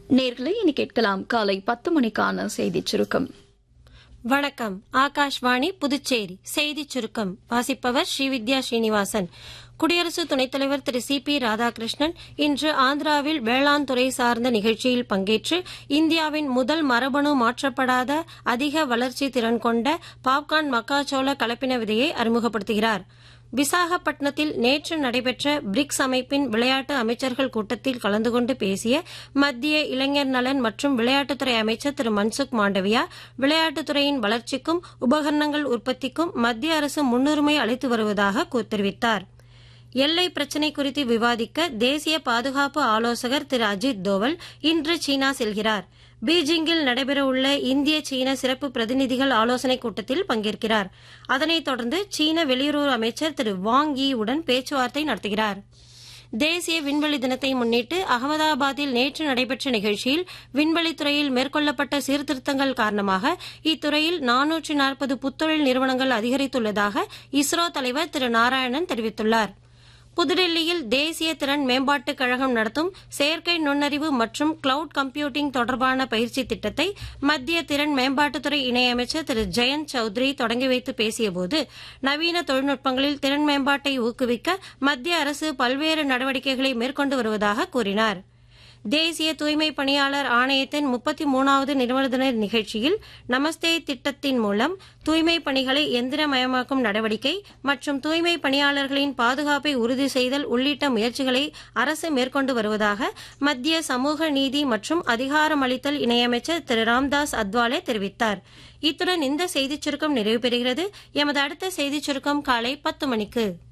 நேர்களை இனி கேட்கலாம் காலை பத்து மணிக்கான செய்திச் சுருக்கம் வணக்கம் ஆகாஷ்வாணி புதுச்சேரி செய்திச் சுருக்கம் வாசிப்பவர் ஸ்ரீவித்யா ஸ்ரீனிவாசன் குடியரசு துணைத் தலைவர் திரு சி பி ராதாகிருஷ்ணன் இன்று ஆந்திராவில் வேளாண் துறை சார்ந்த நிகழ்ச்சியில் பங்கேற்று இந்தியாவின் முதல் மரபணு மாற்றப்படாத அதிக வளர்ச்சி திறன் கொண்ட பாப்கார்ன் மக்காச்சோள கலப்பின விதையை அறிமுகப்படுத்துகிறார் விசாகப்பட்டினத்தில் நேற்று நடைபெற்ற பிரிக்ஸ் அமைப்பின் விளையாட்டு அமைச்சர்கள் கூட்டத்தில் கலந்து கொண்டு பேசிய மத்திய இளைஞர் நலன் மற்றும் விளையாட்டுத்துறை அமைச்சர் திரு மன்சுக் மாண்டவியா விளையாட்டுத்துறையின் வளர்ச்சிக்கும் உபகரணங்கள் உற்பத்திக்கும் மத்திய அரசு முன்னுரிமை அளித்து வருவதாக தெரிவித்தார் எல்லை பிரச்சினை குறித்து விவாதிக்க தேசிய பாதுகாப்பு ஆலோசகர் திரு அஜித் தோவல் இன்று சீனா செல்கிறார் பீஜிங்கில் நடைபெறவுள்ள இந்திய சீன சிறப்பு பிரதிநிதிகள் ஆலோசனைக் கூட்டத்தில் பங்கேற்கிறார் அதனைத் தொடர்ந்து சீன வெளியுறவு அமைச்சர் திரு வாங் யி உடன் பேச்சுவார்த்தை நடத்துகிறார் தேசிய விண்வெளி தினத்தை முன்னிட்டு அகமதாபாத்தில் நேற்று நடைபெற்ற நிகழ்ச்சியில் விண்வெளித்துறையில் மேற்கொள்ளப்பட்ட சீர்திருத்தங்கள் காரணமாக இத்துறையில் நானூற்றி நாற்பது புத்தொழில் நிறுவனங்கள் அதிகரித்துள்ளதாக இஸ்ரோ தலைவர் திரு நாராயணன் தெரிவித்துள்ளார் புதுடெல்லியில் தேசிய திறன் மேம்பாட்டுக் கழகம் நடத்தும் செயற்கை நுண்ணறிவு மற்றும் கிளவுட் கம்ப்யூட்டிங் தொடர்பான பயிற்சி திட்டத்தை மத்திய திறன் மேம்பாட்டுத்துறை இணையமைச்சர் திரு ஜெயந்த் சௌத்ரி தொடங்கி வைத்து பேசியபோது நவீன தொழில்நுட்பங்களில் திறன் மேம்பாட்டை ஊக்குவிக்க மத்திய அரசு பல்வேறு நடவடிக்கைகளை மேற்கொண்டு வருவதாக கூறினார் தேசிய தூய்மை பணியாளர் ஆணையத்தின் முப்பத்தி மூணாவது நிறுவன தின நிகழ்ச்சியில் நமஸ்தே திட்டத்தின் மூலம் தூய்மை பணிகளை எந்திரமயமாக்கும் நடவடிக்கை மற்றும் தூய்மை பணியாளர்களின் பாதுகாப்பை உறுதி செய்தல் உள்ளிட்ட முயற்சிகளை அரசு மேற்கொண்டு வருவதாக மத்திய சமூக நீதி மற்றும் அதிகாரமளித்தல் இணையமைச்சர் திரு ராம்தாஸ் அத்வாலே தெரிவித்தார் இத்துடன் இந்த செய்திச் சுருக்கம் நிறைவு பெறுகிறது எமது அடுத்த செய்திச் சுருக்கம் காலை பத்து மணிக்கு